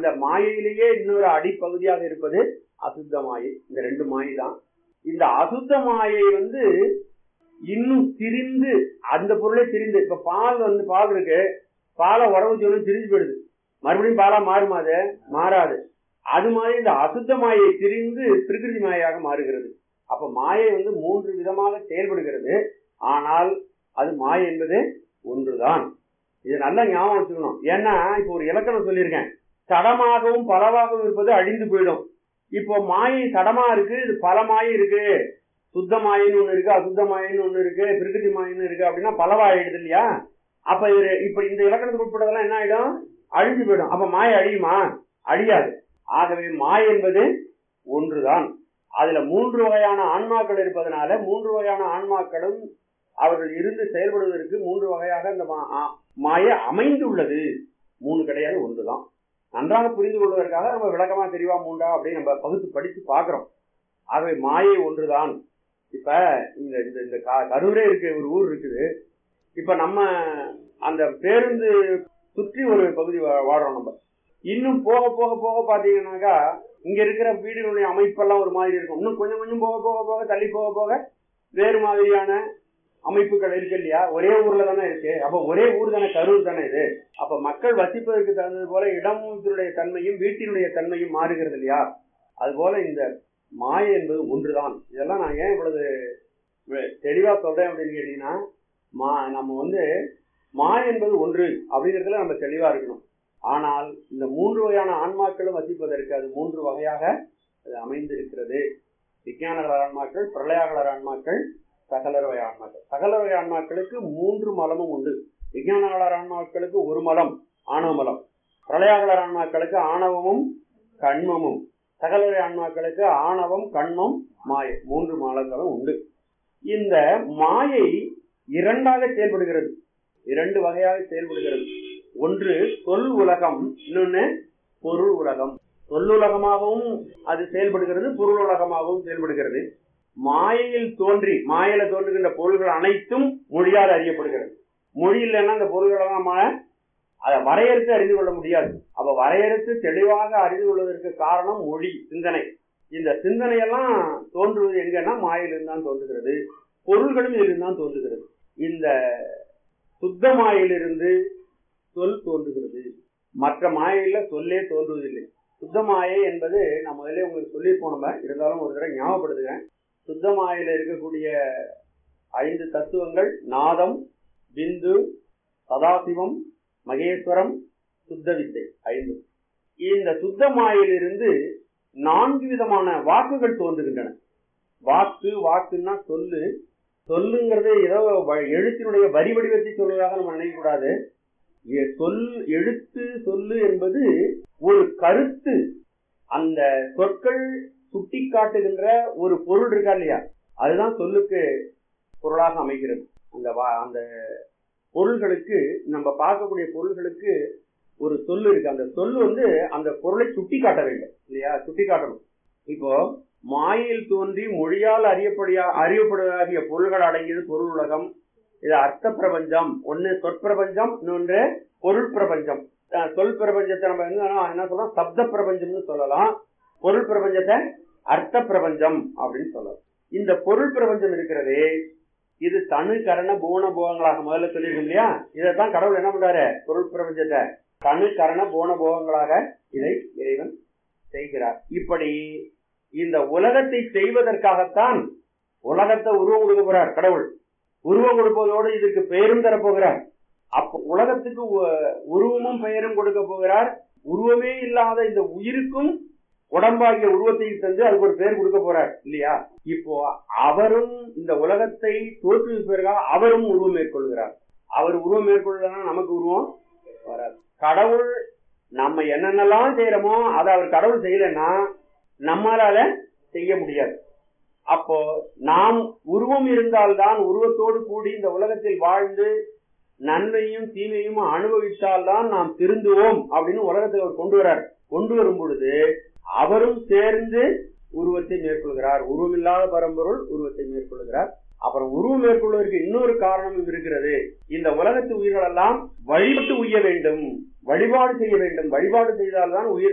அந்த மாயையிலேயே இன்னொரு அடிப்பகுதியாக இருப்பது அசுத்த மாயை இந்த ரெண்டு மாயை தான் இந்த அசுத்த மாயை வந்து இன்னும் திரிந்து அந்த பொருளே திரிந்து இப்ப பால் வந்து பால் இருக்கு பாலை உறவு சொல்லி திரிஞ்சு போயிடுது மறுபடியும் பாலா மாறுமா அது மாறாது அது மாதிரி இந்த அசுத்த மாயை திரிந்து பிரகிருதி மாயாக மாறுகிறது அப்ப மாயை வந்து மூன்று விதமாக செயல்படுகிறது ஆனால் அது மாயை என்பது ஒன்றுதான் இது நல்லா ஞாபகம் வச்சுக்கணும் ஏன்னா இப்போ ஒரு இலக்கணம் சொல்லியிருக்கேன் சடமாகவும் பலவாகவும் இருப்பது அழிந்து போயிடும் இப்போ மாயை சடமா இருக்கு இது பல மாயை இருக்கு சுத்த மாயின்னு ஒண்ணு இருக்கு அசுத்த மாயின்னு ஒண்ணு இருக்கு பிரகிருதி மாயின்னு இருக்கு அப்படின்னா பலவாயிடுது இல்லையா அப்ப இது இப்ப இந்த இலக்கணத்துக்கு உட்பட்டதெல்லாம் என்ன ஆயிடும் அழிஞ்சு போயிடும் அப்ப மாயை அழியுமா அழியாது ஆகவே மாய் என்பது ஒன்றுதான் அதுல மூன்று வகையான ஆன்மாக்கள் இருப்பதனால மூன்று வகையான ஆன்மாக்களும் அவர்கள் இருந்து செயல்படுவதற்கு மூன்று வகையாக இந்த மா- ஆ- மாயை அமைந்துள்ளது மூணு கிடையாது ஒன்றுதான் நன்றாக புரிந்து கொள்வதற்காக நம்ம விளக்கமா தெரியவா மூண்டா அப்படின்னு நம்ம பகுத்து படித்து பார்க்கிறோம் ஆகவே மாயை ஒன்றுதான் இப்ப இந்த இந்த இந்த க- கரூரே இருக்கு ஒரு ஊர் இருக்குது இப்ப நம்ம அந்த பேருந்து சுற்றி ஒரு பகுதி வா- வாடுறோம் நம்ம இன்னும் போக போக போக பாத்தீங்கன்னாக்கா இங்க இருக்கிற வீடுகளுடைய அமைப்பெல்லாம் ஒரு மாதிரி இருக்கும் இன்னும் கொஞ்சம் கொஞ்சம் போக போக போக தள்ளி போக போக வேறு மாதிரியான அமைப்புகள் இருக்கு இல்லையா ஒரே ஊர்ல தானே இருக்கு அப்ப ஒரே ஊர் தானே கரூர் தானே இது அப்ப மக்கள் வசிப்பதற்கு தகுந்தது போல இடத்தினுடைய தன்மையும் வீட்டினுடைய தன்மையும் மாறுகிறது இல்லையா அது போல இந்த மாயை என்பது ஒன்றுதான் இதெல்லாம் நான் ஏன் இவ்வளவு வெ- தெளிவா சொல்றேன் அப்படின்னு கேட்டீங்கன்னா மா நம்ம வந்து மாய் என்பது ஒன்று அப்படிங்கிறதுல நம்ம தெளிவா இருக்கணும் ஆனால் இந்த மூன்று வகையான ஆன்மாக்களும் வசிப்பதற்கு அது மூன்று வகையாக அது அமைந்திருக்கிறது விஞ்ஞானகலர் ஆன்மாக்கள் பிரளயாகலர் ஆன்மாக்கள் சகலர் வகை ஆன்மாக்கள் சகலர் வகை ஆன்மாக்களுக்கு மூன்று மலமும் உண்டு விஞ்ஞானகலர் ஆன்மாக்களுக்கு ஒரு மலம் ஆணவ மலம் பிரளயாகலர் ஆன்மாக்களுக்கு ஆணவமும் கண்மமும் சகல வகை ஆன்மாக்களுக்கு ஆணவம் கண்மம் மாயை மூன்று மலங்களும் உண்டு இந்த மாயை இரண்டாக செயல்படுகிறது இரண்டு வகையாக செயல்படுகிறது ஒன்று சொல் உலகம் இன்னொன்னு பொருள் உலகம் சொல்லுலகமாகவும் அது செயல்படுகிறது பொருள் உலகமாகவும் செயல்படுகிறது மாயையில் தோன்றி மாயையில தோன்றுகின்ற பொருள்கள் அனைத்தும் மொழியால் அறியப்படுகிறது மொழி இல்லைன்னா அந்த பொருள்கள் நம்ம அதை வரையறுத்து அறிந்து கொள்ள முடியாது அப்ப வரையறுத்து தெளிவாக அறிந்து கொள்வதற்கு காரணம் மொழி சிந்தனை இந்த சிந்தனையெல்லாம் தோன்றுவது எங்கன்னா மாயிலிருந்து தான் தோன்றுகிறது பொருள்களும் இதிலிருந்து தான் தோன்றுகிறது இந்த சுத்த மாயிலிருந்து சொல் தோன்றுகிறது மற்ற மாயையில சொல்லே தோன்றுவதில்லை சுத்த மாயை என்பது நான் முதல்ல உங்களுக்கு சொல்லி போனோம் இருந்தாலும் ஒரு தடவை ஞாபகப்படுத்துகிறேன் சுத்த மாயில இருக்கக்கூடிய ஐந்து தத்துவங்கள் நாதம் பிந்து சதாசிவம் மகேஸ்வரம் சுத்த வித்தை ஐந்து இந்த சுத்த மாயிலிருந்து நான்கு விதமான வாக்குகள் தோன்றுகின்றன வாக்கு வாக்குன்னா சொல்லு சொல்லுங்கிறது ஏதோ வ- எழுத்தினுடைய வரி வடிவத்தை சொல்வதாக நம்ம நினைக்க கூடாது எ- சொல் எழுத்து சொல்லு என்பது ஒரு கருத்து அந்த சொற்கள் சுட்டி காட்டுகின்ற ஒரு பொருள் இருக்கா இல்லையா அதுதான் சொல்லுக்கு பொருளாக அமைகிறது அந்த வா- அந்த பொருள்களுக்கு நம்ம பார்க்கக்கூடிய பொருள்களுக்கு ஒரு சொல் இருக்கு அந்த சொல் வந்து அந்த பொருளை சுட்டி காட்ட வேண்டும் இல்லையா சுட்டி காட்டணும் இப்போ மாயில் தோன்றி மொழியால் அறியப்படியா அறியப்படுவதாகிய பொருள்கள் அடங்கியது பொருள் உலகம் இது அர்த்த பிரபஞ்சம் ஒன்னு சொற்பிரபஞ்சம் இன்னொன்று பொருள் பிரபஞ்சம் அஹ் சொல் பிரபஞ்சத்தை நம்ம என்ன என்ன சொல்லலாம் சப்த பிரபஞ்சம்னு சொல்லலாம் பொருள் பிரபஞ்சத்தை அர்த்த பிரபஞ்சம் அப்படின்னு சொல்லலாம் இந்த பொருள் பிரபஞ்சம் இருக்கிறதே இது தனு கரண போன போகங்களாக முதல்ல சொல்லியிருக்கோம் இல்லையா இதைத்தான் கடவுள் என்ன பண்றாரு பொருள் பிரபஞ்சத்தை தனு கரண போன போகங்களாக இதை இறைவன் செய்கிறார் இப்படி இந்த உலகத்தை செய்வதற்காகத்தான் உலகத்தை உருவம் கொடுக்க போறார் கடவுள் உருவம் கொடுப்பதோடு இதுக்கு பெயரும் தரப்போகிறார் அப்ப உலகத்துக்கு உ- உருவமும் பெயரும் கொடுக்க போகிறார் உருவமே இல்லாத இந்த உயிருக்கும் உடம்பாகிய உருவத்தை தந்து அதுக்கு ஒரு பெயர் கொடுக்க போறார் இல்லையா இப்போ அவரும் இந்த உலகத்தை தோற்றுவிப்பதற்காக அவரும் உருவம் மேற்கொள்கிறார் அவர் உருவம் மேற்கொள்ளலன்னா நமக்கு உருவம் வராது கடவுள் நம்ம என்னென்னலாம் செய்யறோமோ அதை அவர் கடவுள் செய்யலைன்னா நம்மளால செய்ய முடியாது அப்போ நாம் உருவம் இருந்தால்தான் உருவத்தோடு கூடி இந்த உலகத்தில் வாழ்ந்து நன்மையும் தீமையும் அனுபவித்தால்தான் நாம் திருந்துவோம் அப்படின்னு உலகத்துக்கு அவர் கொண்டு வரார் கொண்டு வரும் பொழுது அவரும் சேர்ந்து உருவத்தை மேற்கொள்கிறார் உருவமில்லாத பரம்பொருள் உருவத்தை மேற்கொள்கிறார் அப்புறம் உருவம் மேற்கொள்வதற்கு இன்னொரு காரணமும் இருக்கிறது இந்த உலகத்து உயிர்கள் எல்லாம் வழிபட்டு உய்ய வேண்டும் வழிபாடு செய்ய வேண்டும் வழிபாடு செய்தால்தான் உயிர்